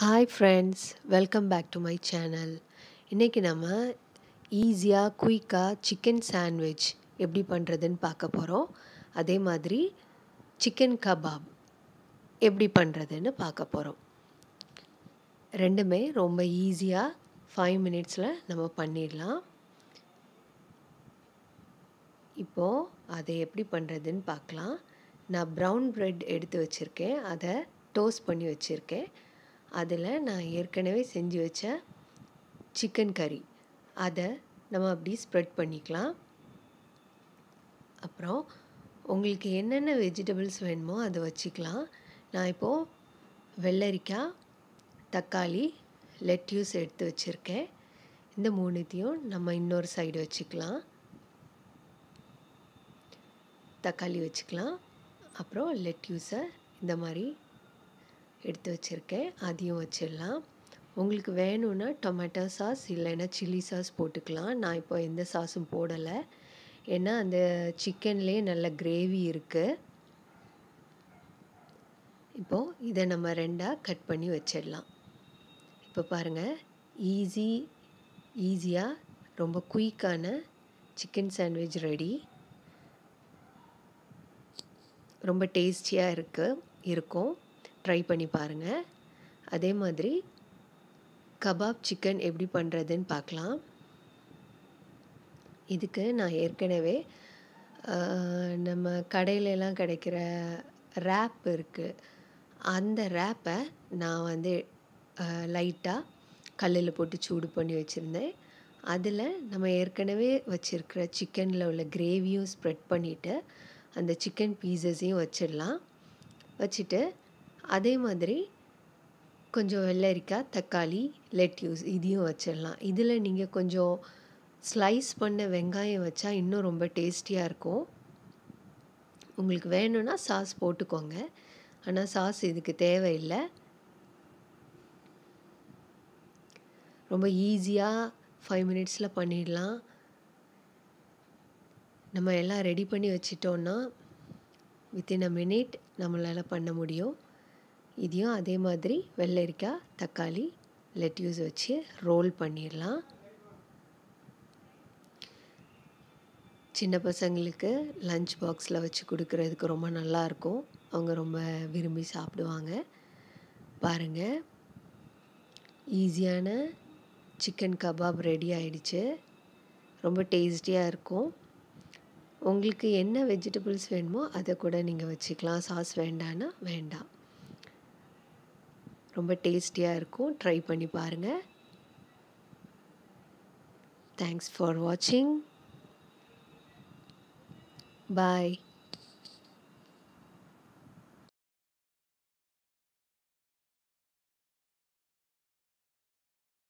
hi friends welcome back to my channel இன்றைக்கி நம்ம ஈஸியாக குயிக்காக சிக்கன் சாண்ட்விச் எப்படி பண்ணுறதுன்னு பார்க்க போகிறோம் அதே மாதிரி சிக்கன் கபாப் எப்படி பண்ணுறதுன்னு பார்க்க போகிறோம் ரெண்டுமே ரொம்ப ஈஸியாக ஃபைவ் மினிட்ஸில் நம்ம பண்ணிடலாம் இப்போது அதை எப்படி பண்ணுறதுன்னு பார்க்கலாம் நான் ப்ரௌன் ப்ரெட் எடுத்து வச்சுருக்கேன் அதை டோஸ்ட் பண்ணி வச்சுருக்கேன் அதில் நான் ஏற்கனவே செஞ்சு வச்ச சிக்கன் கறி அதை நம்ம அப்படி ஸ்ப்ரெட் பண்ணிக்கலாம் அப்புறம் உங்களுக்கு என்னென்ன வெஜிடபிள்ஸ் வேணுமோ அதை வச்சுக்கலாம் நான் இப்போது வெள்ளரிக்காய் தக்காளி லெட்யூஸ் எடுத்து வச்சுருக்கேன் இந்த மூணுத்தையும் நம்ம இன்னொரு சைடு வச்சுக்கலாம் தக்காளி வச்சுக்கலாம் அப்புறம் லெட்யூஸை இந்த மாதிரி எடுத்து வச்சுருக்கேன் அதையும் வச்சிடலாம் உங்களுக்கு வேணும்னா டொமேட்டோ சாஸ் இல்லைன்னா சில்லி சாஸ் போட்டுக்கலாம் நான் இப்போ எந்த சாஸும் போடலை ஏன்னா அந்த சிக்கன்லேயே நல்ல கிரேவி இருக்குது இப்போது இதை நம்ம ரெண்டாக கட் பண்ணி வச்சிடலாம் இப்போ பாருங்கள் ஈஸி ஈஸியாக ரொம்ப குயிக்கான சிக்கன் சாண்ட்விச் ரெடி ரொம்ப டேஸ்டியாக இருக்குது இருக்கும் ட்ரை பண்ணி பாருங்கள் அதே மாதிரி கபாப் சிக்கன் எப்படி பண்ணுறதுன்னு பார்க்கலாம் இதுக்கு நான் ஏற்கனவே நம்ம கடையிலலாம் கிடைக்கிற ரேப் இருக்குது அந்த ரேப்பை நான் வந்து லைட்டாக கல்லில் போட்டு சூடு பண்ணி வச்சுருந்தேன் அதில் நம்ம ஏற்கனவே வச்சுருக்கிற சிக்கனில் உள்ள கிரேவியும் ஸ்ப்ரெட் பண்ணிவிட்டு அந்த சிக்கன் பீசஸையும் வச்சிடலாம் வச்சுட்டு அதே மாதிரி கொஞ்சம் வெள்ளரிக்காய் தக்காளி லெட்யூஸ் இதையும் வச்சிடலாம் இதில் நீங்கள் கொஞ்சம் ஸ்லைஸ் பண்ண வெங்காயம் வச்சா இன்னும் ரொம்ப டேஸ்டியாக இருக்கும் உங்களுக்கு வேணும்னா சாஸ் போட்டுக்கோங்க ஆனால் சாஸ் இதுக்கு தேவையில்லை ரொம்ப ஈஸியாக ஃபைவ் மினிட்ஸில் பண்ணிடலாம் நம்ம எல்லாம் ரெடி பண்ணி வச்சிட்டோன்னா வித்தின் அ மினிட் நம்மளால் பண்ண முடியும் இதையும் அதே மாதிரி வெள்ளரிக்காய் தக்காளி லெட்யூஸ் வச்சு ரோல் பண்ணிடலாம் சின்ன பசங்களுக்கு லஞ்ச் பாக்ஸில் வச்சு கொடுக்குறதுக்கு ரொம்ப நல்லாயிருக்கும் அவங்க ரொம்ப விரும்பி சாப்பிடுவாங்க பாருங்கள் ஈஸியான சிக்கன் கபாப் ரெடி ஆயிடுச்சு ரொம்ப டேஸ்டியாக இருக்கும் உங்களுக்கு என்ன வெஜிடபிள்ஸ் வேணுமோ அதை கூட நீங்கள் வச்சுக்கலாம் சாஸ் வேண்டான்னா வேண்டாம் ரொம்ப டேஸ்டியாக இருக்கும் ட்ரை பண்ணி பாருங்கள் தேங்க்ஸ் ஃபார் வாட்சிங் பாய்